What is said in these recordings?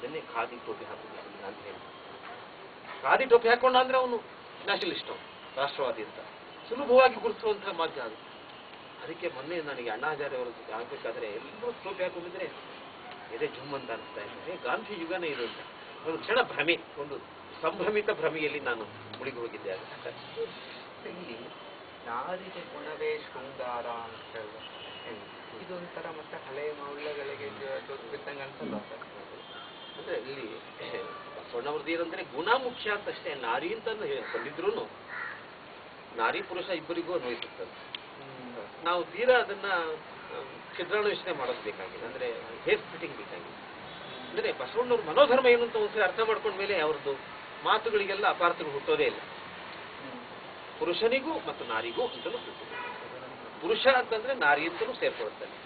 ಅದನ್ನೇ ಖಾದಿ ಟೋಪಿ ಹಾಕುದು ಅಂತ ಹೇಳಿ ಖಾದಿ ಟೋಪಿ ಹಾಕೊಂಡ ಅಂದ್ರೆ ಅವನು ನ್ಯಾಷನಲಿಸ್ಟ್ ಅವನು ರಾಷ್ಟ್ರವಾದಿ ಅಂತ ಸುಲಭವಾಗಿ ಗುರುತಿಸುವಂತಹ ಮಾರ್ಗ ಅದು ಅದಕ್ಕೆ ಮೊನ್ನೆ ನನಗೆ ಅಣ್ಣಾಚಾರ್ಯ ಅವರ ಜೊತೆ ಆಗ್ಬೇಕಾದ್ರೆ ಎಲ್ಲರೂ ಟೋಪಿ ಹಾಕೊಂಡಿದ್ರೆ ಎದೆ ಜುಮ್ ಅಂತ ಅನಿಸ್ತಾ ಇದೆ ಗಾಂಧಿ ಯುಗನೇ ಇದು ಅಂತ ಒಂದು ಕ್ಷಣ ಭ್ರಮೆ ಒಂದು ಸಂಭ್ರಮಿತ ಭ್ರಮೆಯಲ್ಲಿ ನಾನು ಮುಳುಗಿ ಹೋಗಿದ್ದೆ ಆಗ ಇಲ್ಲಿ ನಾರಿಗೆ ಗುಣವೇ ಶೃಂಗಾರ ಅಂತ ಹೇಳುವ ಇದೊಂಥರ ಮತ್ತೆ ಹಳೆಯ ಮೌಲ್ಯಗಳಿಗೆ ಜೊತೆ ಬಿದ್ದಂಗೆ ಅನ್ಸಲ್ಲ ಸರ್ ಅಂದ್ರೆ ಇಲ್ಲಿ ಬಸವಣ್ಣವ್ರದ್ದು ಏನಂದ್ರೆ ಗುಣ ಮುಖ್ಯ ಅಂತ ಅಷ್ಟೇ ನಾರಿ ಅಂತ ಬಂದಿದ್ರು ನಾರಿ ಪುರುಷ ಇಬ್ಬರಿಗೂ ಅನ್ವಯಿಸುತ್ತದೆ ನಾವು ತೀರಾ ಅದನ್ನ ಆ, ಛಿದ್ರಾನ್ವೇಷಣೆ ಮಾಡೋದು ಬೇಕಾಗಿದೆ ಅಂದ್ರೆ ಹೇರ್ ಸ್ಪಿಟಿಂಗ್ ಬೇಕಾಗಿದೆ ಅಂದ್ರೆ ಬಸವಣ್ಣವ್ರ ಮನೋಧರ್ಮ ಏನು ಅಂತ ಒಂದ್ಸರಿ ಅರ್ಥ ಮಾಡ್ಕೊಂಡ ಮೇಲೆ ಅವ್ರದ್ದು ಮಾತುಗಳಿಗೆಲ್ಲ ಅಪಾರ್ಥಗಳು ಹುಟ್ಟೋದೇ ಇಲ್ಲ ಪುರುಷನಿಗೂ ಮತ್ತು ನಾರಿಗೂ ಅಂತಲೂ ಹುಟ್ಟುತ್ತದೆ ಪುರುಷ ಅಂತಂದ್ರೆ ನಾರಿ ಅಂತಲೂ ಸೇರ್ಕೊಳ್ತಾನೆ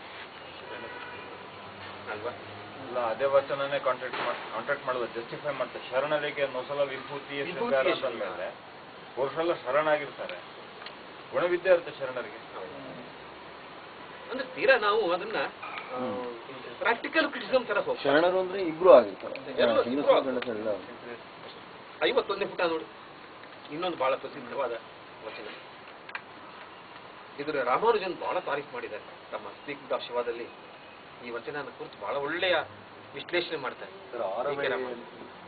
ಅಲ್ವಾ ಅಲ್ಲ ಅದೇ ವಚನನೇ ಕಾಂಟ್ರಾಕ್ಟ್ ಕಾಂಟ್ರಾಕ್ಟ್ ಮಾಡೋದು ಜಸ್ಟಿಫೈ ಮಾಡ್ತಾರೆ ಶರಣರಿಗೆ ನೊಸಲ ವಿಭೂತಿ ಶೃಂಗಾರ ವಿಭೂತಿಯ ಅಂತಂದ್ಮೇಲೆ ಪುರುಷರೆಲ್ಲ ಶರಣಾಗಿರ್ತಾರೆ ಗುಣವಿದ್ಯೆ ಇರುತ್ತೆ ಶರಣರಿಗೆ ಅಂದ್ರೆ ತೀರಾ ನಾವು ಅದನ್ನ ಪ್ರಾಕ್ಟಿಕಲ್ ಕ್ರಿಟಿಸಮ್ ತರ ಹೋಗ್ತೀವಿ ಶರಣರು ಅಂದ್ರೆ ಇಬ್ರು ಆಗಿರ್ತಾರೆ ಎಲ್ಲರೂ ಹೆಂಗಸರು ಇಬ್ರು ಗಂಡಸರೆಲ್ಲ ಐವತ್ತೊಂದನೇ ಪುಟ ನೋಡಿ ಇನ್ನೊಂದು ಬಹಳ ಪ್ರಸಿದ್ಧವಾದ ವಚನ ಇದರ ರಾಮಾನುಜನ್ ಬಹಳ ತಾರೀಫ್ ಮಾಡಿದ್ದಾರೆ ತಮ್ಮ ಸ್ಪೀಕ್ ಆಫ್ ಶಿವಾದಲ್ಲಿ ಈ ವಚನನ ಕುರಿತು ಬಹಳ ಒಳ್ಳೆಯ ವಿಶ್ಲೇಷಣೆ ಮಾಡ್ತಾರೆ ಡಿ ಕೆ ರಾಮಾನುಜನ್.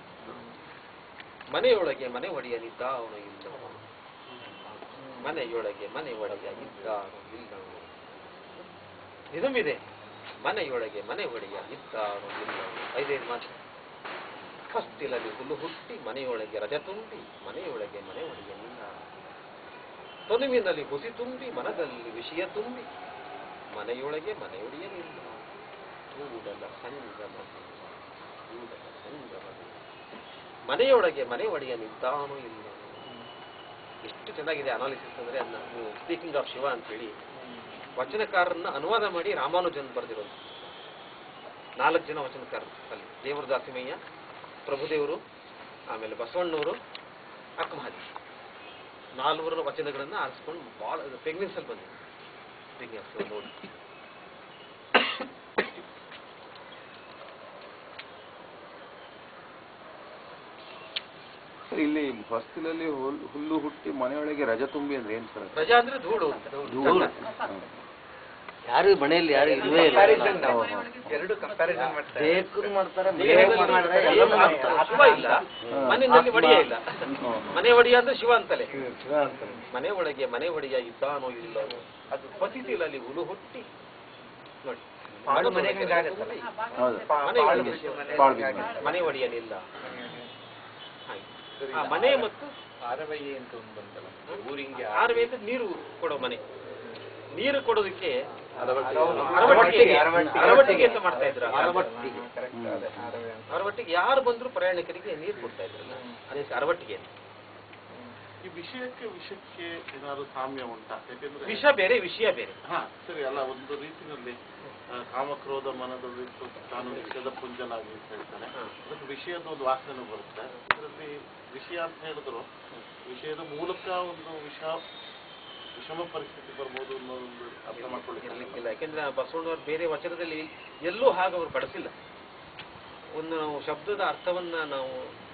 ಮನೆಯೊಳಗೆ ಮನೆ ಒಡೆಯಲಿದ್ದ ಅವನು ಇದ್ದವ ಮನೆಯೊಳಗೆ ಮನೆ ಒಡೆಯ ಇದ್ದ ಅವನು ಇಲ್ಲವನು ನಿಜಮಿದೆ ಮನೆಯೊಳಗೆ ಮನೆ ಒಡೆಯ ಇದ್ದ ಅವನು ಇಲ್ಲವನು ಐದೈದು ಮಾತು ಫಸ್ಟಿಲಲ್ಲಿ ಹುಲ್ಲು ಹುಟ್ಟಿ ಮನೆಯೊಳಗೆ ರಜ ತುಂಬಿ ಮನೆಯೊಳಗೆ ಮನೆ ಒಡೆಯಲಿಲ್ಲ ತನುವಿನಲ್ಲಿ ಹುಸಿ ತುಂಬಿ ಮನದಲ್ಲಿ ವಿಷಯ ತುಂಬಿ ಮನೆಯೊಳಗೆ ಮನೆ ಒಡೆಯಲಿಲ್ಲ ಕೂಡಲ ಸಂಗಮ ಕೂಡಲ ಸಂಗಮ ಮನೆಯೊಳಗೆ ಮನೆ ಒಡೆಯನಿದ್ದಾನೂ ಇಲ್ಲ ಎಷ್ಟು ಚೆನ್ನಾಗಿದೆ ಅನಾಲಿಸಿಸ್ ಅಂದ್ರೆ ಅದನ್ನ ನೀವು ಸ್ಪೀಕಿಂಗ್ ಆಫ್ ಶಿವ ಅಂತೇಳಿ ವಚನಕಾರರನ್ನ ಅನುವಾದ ಮಾಡಿ ರಾಮಾನುಜನ್ ಬರೆದಿರೋದು ನಾಲ್ಕು ಜನ ವಚನಕಾರರು ಅಲ್ಲಿ ದೇವರ ದಾಸಿಮಯ್ಯ ಪ್ರಭುದೇವರು ಆಮೇಲೆ ಬಸವಣ್ಣವರು ಅಕ್ಕಮಹಾದಿ ನಾಲ್ವರ ವಚನಗಳನ್ನ ಆರಿಸ್ಕೊಂಡು ಭಾಳ ಪೆಂಗ್ವಿನ್ಸ್ ಅಲ್ಲಿ ಬಂದಿದೆ Penguins ಅಲ್ಲಿ ನೋಡಿ ಸರ್ ಇಲ್ಲಿ ಹೊಸ್ತಿಲಲ್ಲಿ ಹುಲ್- ಹುಲ್ಲು ಹುಟ್ಟಿ ಮನೆಯೊಳಗೆ ರಜೆ ತುಂಬಿ ಅಂದ್ರೆ ಏನ್ ಸರ್ ರಜಾ ಅಂದ್ರೆ ಧೂಳು ಅಂತ ಧೂಳು. ಯಾರು ಮನೆಯಲ್ಲಿ ಯಾರು ಇಲ್ವೇ ಇಲ್ಲ Comparison ನಾವು ಎರಡು ಕಂಪ್ಯಾರಿಸನ್ ಮಾಡ್ತಾರೆ ಬೇಕು ಮಾಡ್ತಾರೆ ದೇಹದಲ್ಲಿ ಮಾಡ್ತಾರೆ ದೇಹ ಎಲ್ಲನೂ ಮಾತ್ರ ಮಾಡ್ತಾರೆ. ಶಿವ ಇಲ್ಲ ಮನೆಯಲ್ಲಿ ಒಡೆಯ ಇಲ್ಲ ಹ್ಮ್. ಮನೆ ಒಡೆಯ ಅಂದ್ರೆ ಶಿವ ಅಂತಲೇ ಮನೆ ಒಳಗೆ ಮನೆ ಒಡೆಯ ಇದ್ದಾನೋ ಇಲ್ಲವೋ ಅದು ಪತಿತಿಲಲ್ಲಿ ಹುಲು ಹುಟ್ಟಿ ನೋಡಿ ಪಾಳು ಮನೆಗೆ ಆಗತ್ತಲ್ಲ ಹೌದು ಪಾ- ಮನೆ ಪಾಳು ಒಳಗೆ ಬಿಟ್ಟು ಮನೆ ಪಾಳು ಬಿಟ್ಟು ಆಗತ್ತೆ. ಮನೆ ಒಡೆಯಲಿಲ್ಲ ಹಾಗೆ. ಆ ಮನೆ ಮತ್ತು ಆರವಯ್ಯ ಅಂತ ಒಂದು ಬಂತಲ್ಲ ಊರಿಂಗೆ ಆರವೇ ಅಂದ್ರೆ ನೀರು ಕೊಡೋ ಮನೆ ನೀರು ಕೊಡೋದಕ್ಕೆ ಅರವಟ್ಟಿಗೆ ಅರವಟ್ಟಿಗೆ ಅರವಟ್ಟಿಗೆ ಅರವಟ್ಟಿಗೆ ಅಂತ ಮಾಡ್ತಾ ಇದ್ರು ಅರವಟ್ಟಿಗೆ. ಕರೆಕ್ಟ್ ಅದೇ ಆರವಯ್ಯ ಅಂತ. ಅರವಟ್ಟಿಗೆ ಯಾರು ಬಂದ್ರು ಪ್ರಯಾಣಿಕರಿಗೆ ನೀರು ಕೊಡ್ತಾ ಇದ್ರಲ್ಲ ಅದೇ ಅರವಟ್ಟಿಗೆ ಅಂತ. ಈ ವಿಷಯಕ್ಕೆ ವಿಷಯಕ್ಕೆ ಏನಾದ್ರು ಸಾಮ್ಯ ಉಂಟಾ ಯಾಕೆಂದ್ರೆ ವಿಷ ಬೇರೆ ವಿಷಯ ಬೇರೆ ಹಾ ಸರಿ ಅಲ್ಲ ಒಂದು ರೀತಿಯಲ್ಲಿ ಆ, ಕಾಮಕ್ರೋಧ ಮನದಲ್ಲಿ ತಾನು ವಿಷಯದ ಪುಂಜನಾಗಿ ಅಂತ ಹೇಳ್ತಾನೆ ಹಾ. ಅದಕ್ಕೆ ವಿಷಯದ ಒಂದು ವಾಸನೆ ಬರುತ್ತೆ ಇದರಲ್ಲಿ ವಿಷಯ ಅಂತ ಹೇಳಿದ್ರು ವಿಷಯದ ಮೂಲಕ ಒಂದು ವಿಷ ವಿಷಮ ಪರಿಸ್ಥಿತಿ ಬರ್ಬೋದು ಅನ್ನೋ ಒಂದು ಅರ್ಥ ಮಾಡ್ಕೊಳ್ಳಿಕ್ಕೆ ಇರ್ಲಿಕ್ಕಿಲ್ಲ ಯಾಕೆಂದ್ರೆ ಬಸವಣ್ಣವ್ರು ಬೇರೆ ವಚನದಲ್ಲಿ ಎಲ್ಲೂ ಹಾಗೆ ಅವ್ರು ಬಳಸಿಲ್ಲ ಒಂದು ನಾವು ಶಬ್ದದ ಅರ್ಥವನ್ನ ನಾವು